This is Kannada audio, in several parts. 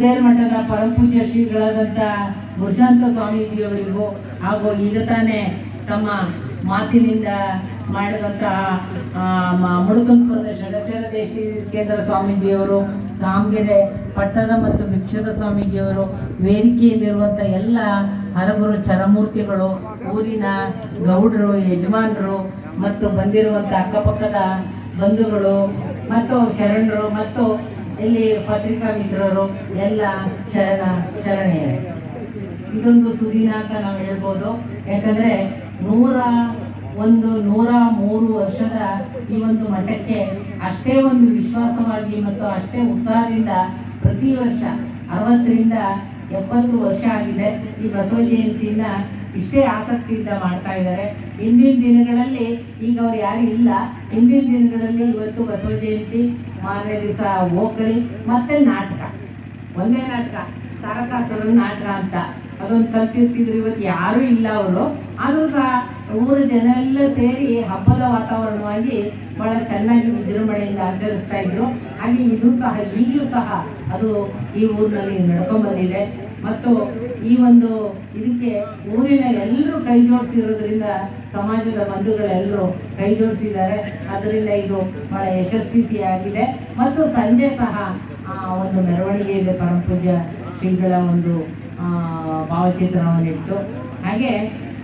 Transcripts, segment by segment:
ಬೂದೇರ್ ಮಠದ ಪರಮಪೂಜ್ಯ ಶ್ರೀಗಳಾದಂಥ ಗುರುಶಾಂತ ಸ್ವಾಮೀಜಿಯವರಿಗೂ ಹಾಗೂ ಈಗ ತಾನೇ ತಮ್ಮ ಮಾತಿನಿಂದ ಮಾಡಿದಂತಹ ಆ, ಮ- ಮುಡುಕುಂಪುರದ ಷಡಚರ ದೇಶಿಕೇಂದ್ರ ಸ್ವಾಮೀಜಿಯವರು ದಾವಣಗೆರೆ ಪಟ್ಟಣ ಮತ್ತು ಭಿಕ್ಷದ ಸ್ವಾಮೀಜಿಯವರು ವೇದಿಕೆಯಲ್ಲಿರುವಂಥ ಎಲ್ಲ ಹರಗುರು ಚರಮೂರ್ತಿಗಳು ಊರಿನ ಗೌಡರು ಯಜಮಾನರು ಮತ್ತು ಬಂದಿರುವಂಥ ಅಕ್ಕಪಕ್ಕದ ಬಂಧುಗಳು ಮತ್ತು ಶರಣರು ಮತ್ತು ಇಲ್ಲಿ ಪತ್ರಿಕಾ ಮಿತ್ರರು ಎಲ್ಲ ಶರಣ ಶರಣೆಯರೇ ಇದೊಂದು ಸುದಿನ ಅಂತ ನಾವು ಹೇಳ್ಬೋದು ಯಾಕಂದ್ರೆ ನೂರ ಒಂದು ನೂರ ಮೂರು ವರ್ಷದ ಈ ಒಂದು ಮಠಕ್ಕೆ ಅಷ್ಟೇ ಒಂದು ವಿಶ್ವಾಸವಾಗಿ ಮತ್ತು ಅಷ್ಟೇ ಉತ್ಸಾಹದಿಂದ ಪ್ರತಿ ವರ್ಷ ಅರವತ್ತರಿಂದ ಎಪ್ಪತ್ತು ವರ್ಷ ಆಗಿದೆ ಈ ಬಸವ ಜಯಂತಿನ ಇಷ್ಟೇ ಆಸಕ್ತಿಯಿಂದ ಮಾಡ್ತಾ ಇದ್ದಾರೆ ಹಿಂದಿನ ದಿನಗಳಲ್ಲಿ ಈಗ ಅವ್ರು ಯಾರು ಇಲ್ಲ ಹಿಂದಿನ ದಿನಗಳಲ್ಲಿ ಇವತ್ತು ಬಸವ ಜಯಂತಿ ಮಾರನೇ ದಿವಸ ಓಕಳಿ ಮತ್ತೆ ನಾಟಕ ಒಂದೇ ನಾಟಕ ತಾರಕಾಸುರ ನಾಟಕ ಅಂತ ಅದೊಂದು ಕಲ್ತಿರ್ತಿದ್ರು ಇವತ್ತು ಯಾರೂ ಇಲ್ಲ ಅವರು ಆದರೂ ಸಹ ಊರ ಜನ ಎಲ್ಲ ಸೇರಿ ಹಬ್ಬದ ವಾತಾವರಣವಾಗಿ ಬಹಳ ಚೆನ್ನಾಗಿ ವಿಜೃಂಭಣೆಯಿಂದ ಆಚರಿಸ್ತಾ ಇದ್ರು ಹಾಗೆ ಇದು ಸಹ ಈಗಲೂ ಸಹ ಅದು ಈ ಊರಿನಲ್ಲಿ ನಡ್ಕೊಂಡ್ ಬಂದಿದೆ ಮತ್ತು ಈ ಒಂದು ಇದಕ್ಕೆ ಊರಿನ ಎಲ್ಲರೂ ಕೈ ಜೋಡಿಸಿರೋದ್ರಿಂದ ಸಮಾಜದ ಬಂಧುಗಳೆಲ್ಲರೂ ಕೈ ಜೋಡಿಸಿದ್ದಾರೆ ಅದರಿಂದ ಇದು ಬಹಳ ಯಶಸ್ವಿಯಾಗಿದೆ ಮತ್ತು ಸಂಜೆ ಸಹ ಆ, ಒಂದು ಮೆರವಣಿಗೆ ಇದೆ ಪರಮ ಪೂಜ್ಯ ಶ್ರೀಗಳ ಒಂದು ಆ, ಭಾವಚಿತ್ರವನ್ನಿಟ್ಟು ಹಾಗೆ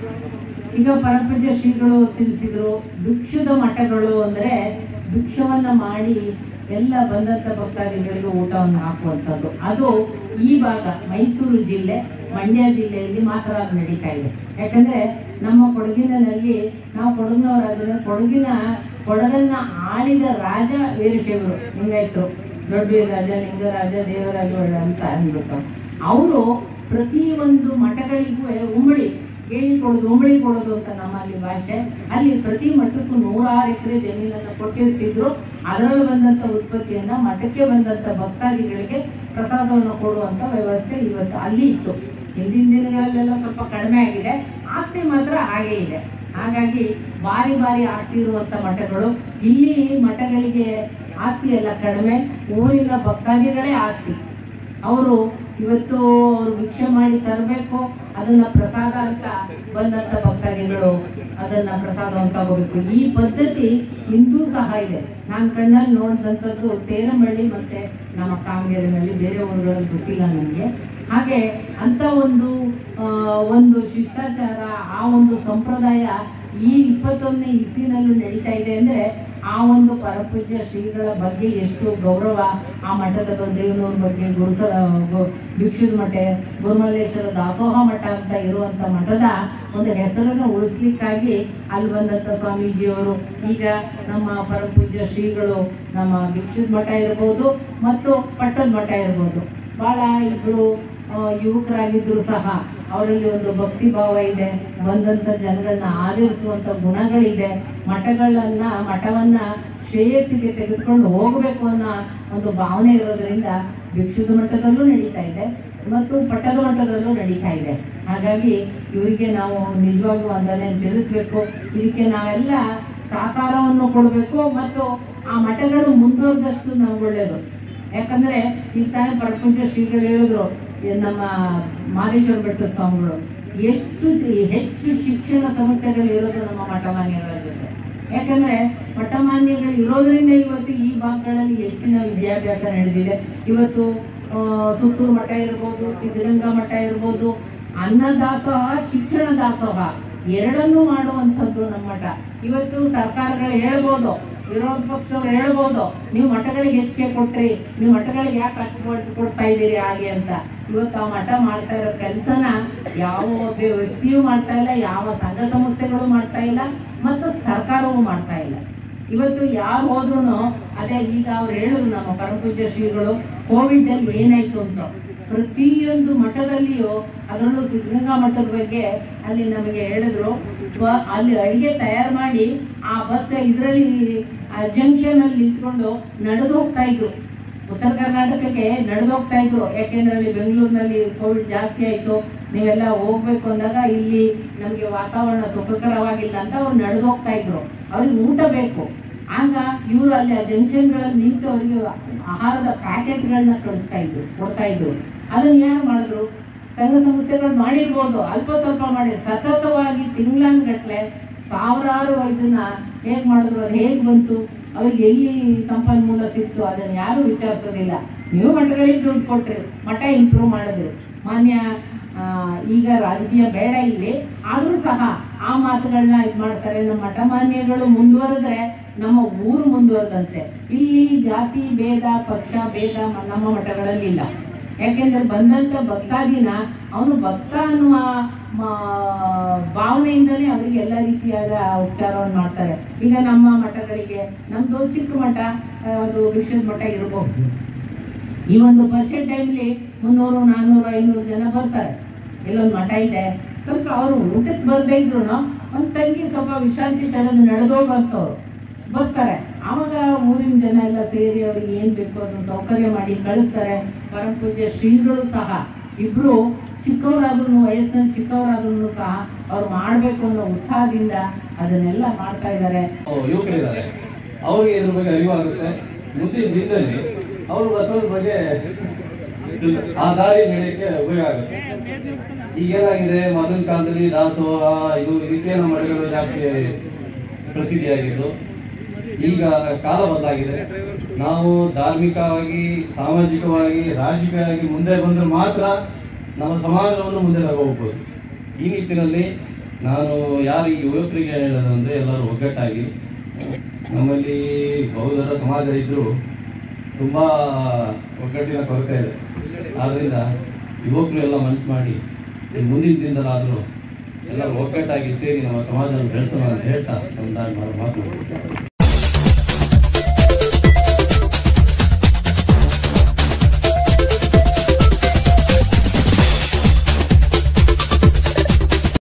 ಈಗ ಪರಮಪೂಜ್ಯ ಶ್ರೀಗಳು ತಿಳಿಸಿದ್ರು ಭಿಕ್ಷುದ ಮಠಗಳು ಅಂದರೆ ಭಿಕ್ಷವನ್ನ ಮಾಡಿ ಎಲ್ಲ ಬಂದಂಥ ಭಕ್ತಾದಿಗಳಿಗೆ ಊಟವನ್ನು ಹಾಕುವಂಥದ್ದು ಅದು ಈ ಭಾಗ ಮೈಸೂರು ಜಿಲ್ಲೆ ಮಂಡ್ಯ ಜಿಲ್ಲೆಯಲ್ಲಿ ಮಾತ್ರ ಅದು ನಡೀತಾ ಇದೆ ಯಾಕಂದ್ರೆ ನಮ್ಮ ಕೊಡಗಿನಲ್ಲಿ ನಾವು ಕೊಡಗಿನವರಾದ್ರೆ ಕೊಡಗಿನ ಕೊಡಗನ್ನ ಆಳಿದ ರಾಜ ವೀರಶೈವರು ಲಿಂಗಾಯತರು ದೊಡ್ಡ ರಾಜ ಲಿಂಗರಾಜ ದೇವರಾಜ ಒಳ್ಳೆ ಅಂತ ಅಂದ್ಬಿಟ್ಟು ಅವರು ಪ್ರತಿ ಒಂದು ಮಠಗಳಿಗೂ ಉಂಬಳಿ ಹೇಳಿ ಕೊಡೋದು ಉಂಬಳಿ ಕೊಡೋದು ಅಂತ ನಮ್ಮಲ್ಲಿ ಭಾಷೆ ಅಲ್ಲಿ ಪ್ರತಿ ಮಠಕ್ಕೂ ನೂರಾರು ಎಕರೆ ಜಮೀನನ್ನು ಕೊಟ್ಟಿರ್ತಿದ್ರು ಅದರಲ್ಲಿ ಬಂದಂಥ ಉತ್ಪತ್ತಿಯನ್ನ ಮಠಕ್ಕೆ ಬಂದಂಥ ಭಕ್ತಾದಿಗಳಿಗೆ ಪ್ರಸಾದವನ್ನು ಕೊಡುವಂಥ ವ್ಯವಸ್ಥೆ ಇವತ್ತು ಅಲ್ಲಿ ಇತ್ತು ಹಿಂದಿನ ದಿನಗಳಲ್ಲೆಲ್ಲ ಸ್ವಲ್ಪ ಕಡಿಮೆ ಆಗಿದೆ ಆಸ್ತಿ ಮಾತ್ರ ಹಾಗೇ ಇದೆ ಹಾಗಾಗಿ ಭಾರಿ ಭಾರಿ ಆಸ್ತಿ ಇರುವಂಥ ಮಠಗಳು ಇಲ್ಲಿ ಮಠಗಳಿಗೆ ಆಸ್ತಿ ಎಲ್ಲ ಕಡಿಮೆ ಊರಿನ ಭಕ್ತಾದಿಗಳೇ ಆಸ್ತಿ ಅವರು ಇವತ್ತು ಅವರು ಭಿಕ್ಷೆ ಮಾಡಿ ತರಬೇಕು ಅದನ್ನ ಪ್ರಸಾದ ಅಂತ ಬಂದಂತ ಭಕ್ತಾದಿಗಳು ಅದನ್ನ ಪ್ರಸಾದ ಅಂತ ತಗೋಬೇಕು ಈ ಪದ್ಧತಿ ಇಂದೂ ಸಹ ಇದೆ ನಾನು ಕಣ್ಣಲ್ಲಿ ನೋಡಿದಂಥದ್ದು ತೇರಮಳ್ಳಿ ಮತ್ತೆ ನಮ್ಮ ಕಾಮಗೆರೆನಲ್ಲಿ ಬೇರೆ ಊರುಗಳಲ್ಲಿ ಗೊತ್ತಿಲ್ಲ ನನಗೆ ಹಾಗೆ ಅಂತ ಒಂದು ಆ, ಒಂದು ಶಿಷ್ಟಾಚಾರ ಆ ಒಂದು ಸಂಪ್ರದಾಯ ಈ ಇಪ್ಪತ್ತೊಂದನೇ ಇಸ್ವಿನಲ್ಲೂ ನಡೀತಾ ಇದೆ ಅಂದ್ರೆ ಆ ಒಂದು ಪರಪೂಜ್ಯ ಶ್ರೀಗಳ ಬಗ್ಗೆ ಎಷ್ಟು ಗೌರವ ಆ ಮಠದ ದೇವನೂರ ಬಗ್ಗೆ ಗುರುಸ ಗು- ಭಿಕ್ಷುದ ಮಠ ಗುರುಮಲ್ಲೇಶ್ವರ ದಾಸೋಹ ಮಠ ಅಂತ ಇರುವಂತ ಮಠದ ಒಂದು ಹೆಸರನ್ನು ಉಳಿಸ್ಲಿಕ್ಕಾಗಿ ಅಲ್ಲಿ ಬಂದಂತ ಸ್ವಾಮೀಜಿಯವರು ಈಗ ನಮ್ಮ ಪರಪೂಜ್ಯ ಶ್ರೀಗಳು ನಮ್ಮ ಭಿಕ್ಷುದ ಮಠ ಇರ್ಬೋದು ಮತ್ತು ಪಟ್ಟದ ಮಠ ಇರ್ಬೋದು ಬಹಳ ಇಬ್ರು ಆ, ಯುವಕರಾಗಿದ್ರು ಸಹ ಅವರಲ್ಲಿ ಒಂದು ಭಕ್ತಿ ಭಾವ ಇದೆ ಬಂದಂತ ಜನಗಳನ್ನ ಆಧರಿಸುವಂತ ಗುಣಗಳಿದೆ ಮಠಗಳನ್ನ ಮಠವನ್ನ ಶ್ರೇಯಸ್ಸಿಗೆ ತೆಗೆದುಕೊಂಡು ಹೋಗಬೇಕು ಅನ್ನೋ ಒಂದು ಭಾವನೆ ಇರೋದ್ರಿಂದ ಭಿಕ್ಷುದ ಮಠದಲ್ಲೂ ನಡೀತಾ ಇದೆ ಮತ್ತು ಪಟ್ಟದ ಮಠದಲ್ಲೂ ನಡೀತಾ ಇದೆ ಹಾಗಾಗಿ ಇವರಿಗೆ ನಾವು ನಿಜವಾಗ್ಲೂ ವಂದನೆ ತಿಳಿಸ್ಬೇಕು ಇದಕ್ಕೆ ನಾವೆಲ್ಲ ಸಹಕಾರವನ್ನು ಕೊಡಬೇಕು ಮತ್ತು ಆ ಮಠಗಳು ಮುಂದುವರೆದಷ್ಟು ನಮ್ಗೆ ಒಳ್ಳೇದು ಯಾಕಂದ್ರೆ ಈಗ ತಾನೇ ಪರಪಂಚ ಶ್ರೀಗಳು ಹೇಳಿದ್ರು ಈ ನಮ್ಮ ಮಾದೇಶ್ವರ ಬೆಟ್ಟ ಸ್ವಾಮಿಗಳು ಎಷ್ಟು ಹೆಚ್ಚು ಶಿಕ್ಷಣ ಸಂಸ್ಥೆಗಳು ಇರೋದು ನಮ್ಮ ಮಠಮಾನ್ಯಗಳ ಜೊತೆ ಯಾಕಂದ್ರೆ ಮಠಮಾನ್ಯಗಳು ಇರೋದ್ರಿಂದ ಇವತ್ತು ಈ ಭಾಗಗಳಲ್ಲಿ ಹೆಚ್ಚಿನ ವಿದ್ಯಾಭ್ಯಾಸ ನಡೆದಿದೆ ಇವತ್ತು ಆ, ಸುತ್ತೂರು ಮಠ ಇರ್ಬೋದು ಸಿದ್ಧಗಂಗಾ ಮಠ ಇರ್ಬೋದು ಅನ್ನದಾಸೋಹ ಶಿಕ್ಷಣ ದಾಸೋಹ ಎರಡನ್ನೂ ಮಾಡುವಂಥದ್ದು ನಮ್ಮ ಮಠ ಇವತ್ತು ಸರ್ಕಾರಗಳು ಹೇಳ್ಬೋದು ವಿರೋಧ ಪಕ್ಷದವ್ರು ಹೇಳ್ಬೋದು ನೀವು ಮಠಗಳಿಗೆ ಹೆಚ್ಚಿಗೆ ಕೊಟ್ರಿ ನೀವು ಮಠಗಳಿಗೆ ಯಾಕೆ ಅಷ್ಟು ಕೊಟ್- ಕೊಡ್ತಾ ಇದ್ದೀರಿ ಹಾಗೆ ಅಂತ ಇವತ್ತು ಆ ಮಠ ಮಾಡ್ತಾ ಇರೋ ಕೆಲಸನ ಯಾವ ಒಬ್ಬ ವ್ಯಕ್ತಿಯೂ ಮಾಡ್ತಾ ಇಲ್ಲ ಯಾವ ಸಂಘ ಸಂಸ್ಥೆಗಳು ಮಾಡ್ತಾ ಇಲ್ಲ ಮತ್ತು ಸರ್ಕಾರವೂ ಮಾಡ್ತಾ ಇಲ್ಲ ಇವತ್ತು ಯಾರು ಹೋದ್ರು ಅದೇ ಈಗ ಅವ್ರು ಹೇಳಿದ್ರು ನಮ್ಮ ಪರಮಪೂಜ್ಯ ಶ್ರೀಗಳು ಕೋವಿಡ್ ಅಲ್ಲಿ ಏನಾಯ್ತು ಅಂತ ಪ್ರತಿಯೊಂದು ಮಠದಲ್ಲಿಯೂ ಅದರಲ್ಲೂ ಸಿದ್ಧಗಂಗಾ ಮಠದ ಬಗ್ಗೆ ಅಲ್ಲಿ ನಮಗೆ ಹೇಳಿದ್ರು ಸ್ವ- ಅಲ್ಲಿ ಅಡಿಗೆ ತಯಾರು ಮಾಡಿ ಆ ಬಸ್ ಇದರಲ್ಲಿ ಜಂಕ್ಷನ್ ಅಲ್ಲಿ ನಿಂತ್ಕೊಂಡು ನಡೆದು ಹೋಗ್ತಾ ಇದ್ರು ಉತ್ತರ ಕರ್ನಾಟಕಕ್ಕೆ ನಡೆದು ಹೋಗ್ತಾ ಇದ್ರು ಯಾಕೆಂದ್ರೆ ಅಲ್ಲಿ ಬೆಂಗಳೂರಿನಲ್ಲಿ ಕೋವಿಡ್ ಜಾಸ್ತಿ ಆಯ್ತು ನೀವೆಲ್ಲ ಹೋಗ್ಬೇಕು ಅಂದಾಗ ಇಲ್ಲಿ ನಮಗೆ ವಾತಾವರಣ ಸುಖಕರವಾಗಿಲ್ಲ ಅಂತ ಅವ್ರು ನಡೆದು ಹೋಗ್ತಾ ಇದ್ರು ಅವ್ರಿಗೆ ಊಟ ಬೇಕು ಆಗ ಇವರು ಅಲ್ಲಿ ಆ ಜಂಕ್ಷನ್ಗಳಲ್ಲಿ ನಿಂತು ಅವರಿಗೆ ಆಹಾರದ ಪ್ಯಾಕೆಟ್ಗಳನ್ನ ಕಳಿಸ್ತಾ ಇದ್ರು ಕೊಡ್ತಾ ಇದ್ರು ಅದನ್ನ ಯಾರು ಮಾಡಿದ್ರು ಸಂಘ ಸಂಸ್ಥೆಗಳು ಮಾಡಿರ್ಬೋದು ಅಲ್ಪ ಸ್ವಲ್ಪ ಮಾಡಿ ಸತತವಾಗಿ ತಿಂಗಳನ್ಗಟ್ಲೆ ಸಾವಿರಾರು ಇದನ್ನ ಹೇಗೆ ಮಾಡಿದ್ರು ಅದು ಹೇಗೆ ಬಂತು ಅವ್ರಿಗೆ ಎಲ್ಲಿ ಸಂಪನ್ಮೂಲ ಸಿಕ್ತು ಅದನ್ನು ಯಾರು ವಿಚಾರಿಸೋದಿಲ್ಲ ನೀವು ಮಠಗಳಿಗೆ ದುಡ್ಡು ಕೊಟ್ರಿ ಮಠ ಇಂಪ್ರೂವ್ ಮಾಡಿದ್ರು ಮಾನ್ಯ ಆ, ಈಗ ರಾಜಕೀಯ ಬೇಡ ಇಲ್ಲಿ ಆದರೂ ಸಹ ಆ ಮಾತುಗಳನ್ನ ಇದು ಮಾಡ್ತಾರೆ ನಮ್ಮ ಮಠ ಮಾನ್ಯಗಳು ಮುಂದುವರೆದ್ರೆ ನಮ್ಮ ಊರು ಮುಂದುವರೆದಂತೆ ಇಲ್ಲಿ ಜಾತಿ ಭೇದ ಪಕ್ಷ ಭೇದ ಮ- ನಮ್ಮ ಮಠಗಳಲ್ಲಿ ಇಲ್ಲ ಯಾಕೆಂದ್ರೆ ಬಂದಂತ ಭಕ್ತಾದಿನ ಅವನು ಭಕ್ತ ಅನ್ನುವ ಮ- ಭಾವನೆಯಿಂದಲೇ ಅವರಿಗೆ ಎಲ್ಲ ರೀತಿಯಾದ ಉಪಚಾರವನ್ನು ಮಾಡ್ತಾರೆ ಈಗ ನಮ್ಮ ಮಠಗಳಿಗೆ ನಮ್ದು ಚಿಕ್ಕ ಮಠ ಆ, ಅದು ವಿಷಯದ ಮಠ ಇರಬಹುದು ಈ ಒಂದು ಪರ್ಸೆಂಟ್ ಟೈಮ್ಲಿ ಮುನ್ನೂರು ನಾನ್ನೂರು ಐನೂರು ಜನ ಬರ್ತಾರೆ ಇಲ್ಲೊಂದು ಮಠ ಇದೆ ಸ್ವಲ್ಪ ಅವರು ಊಟಕ್ಕೆ ಬರ್ದೇ ಇದ್ರು ಒಂದು ತಂಗಿ ಸ್ವಲ್ಪ ವಿಶ್ರಾಂತಿ ತಗೊಂಡು ನಡೆದೋಗಂತವ್ರು ಬರ್ತಾರೆ ಆವಾಗ ಊರಿನ ಜನ ಎಲ್ಲ ಸೇರಿ ಅವ್ರಿಗೆ ಏನು ಬೇಕು ಅದನ್ನು ಸೌಕರ್ಯ ಮಾಡಿ ಕಳಿಸ್ತಾರೆ ಪರಮ ಪೂಜ್ಯ ಶ್ರೀಗಳು ಸಹ ಇಬ್ರು ಚಿಕ್ಕವರಾದ್ರೂ ವಯಸ್ಸಿನಲ್ಲಿ ಚಿಕ್ಕವರಾದ್ರೂ ಸಹ ಅವ್ರು ಮಾಡಬೇಕು ಅನ್ನೋ ಉತ್ಸಾಹದಿಂದ ಅದನ್ನೆಲ್ಲ ಮಾಡ್ತಾ ಇದ್ದಾರೆ ಯುವಕರಿದ್ದಾರೆ ಅವರಿಗೆ ಇದ್ರ ಬಗ್ಗೆ ಅರಿವಾಗುತ್ತೆ ಮುಂದಿನ ದಿನದಲ್ಲಿ ಅವರು ಬಸವನ ಬಗ್ಗೆ ಆ ದಾರಿ ನಡೆಯಕ್ಕೆ ಉಪಯೋಗ ಆಗುತ್ತೆ ಈಗೇನಾಗಿದೆ ಮೊದಲಿನ ಕಾಲದಲ್ಲಿ ದಾಸೋಹ ಇದು ಇದಕ್ಕೆ ನಮ್ಮ ಮಠಗಳು ಜಾಸ್ತಿ ಪ್ರಸಿದ್ಧಿಯಾಗಿದ್ದು ಈಗ ಕಾಲ ಬದಲಾಗಿದೆ ನಾವು ಧಾರ್ಮಿಕವಾಗಿ ಸಾಮಾಜಿಕವಾಗಿ ರಾಜಕೀಯವಾಗಿ ಮುಂದೆ ಬಂದ್ರೆ ಮಾತ್ರ ನಮ್ಮ ಸಮಾಜವನ್ನು ಮುಂದೆ ತಗೋಬಹುದು ಈ ನಿಟ್ಟಿನಲ್ಲಿ ನಾನು ಯಾರು ಈ ಯುವಕರಿಗೆ ಹೇಳೋದಂದ್ರೆ ಎಲ್ಲರೂ ಒಗ್ಗಟ್ಟಾಗಿ ನಮ್ಮಲ್ಲಿ ಬೌದ್ಧರ ಸಮಾಜ ಇದ್ದರೂ ತುಂಬ ಒಗ್ಗಟ್ಟಿನ ಕೊರತೆ ಇದೆ ಆದ್ದರಿಂದ ಯುವಕರು ಎಲ್ಲ ಮನಸ್ಸು ಮಾಡಿ ಈ ಮುಂದಿನ ದಿನದಲ್ಲಾದರೂ ಎಲ್ಲರೂ ಒಗ್ಗಟ್ಟಾಗಿ ಸೇರಿ ನಮ್ಮ ಸಮಾಜವನ್ನು ಬೆಳೆಸೋಣ ಅಂತ ಹೇಳ್ತಾ ಒಂದು ಮಾತು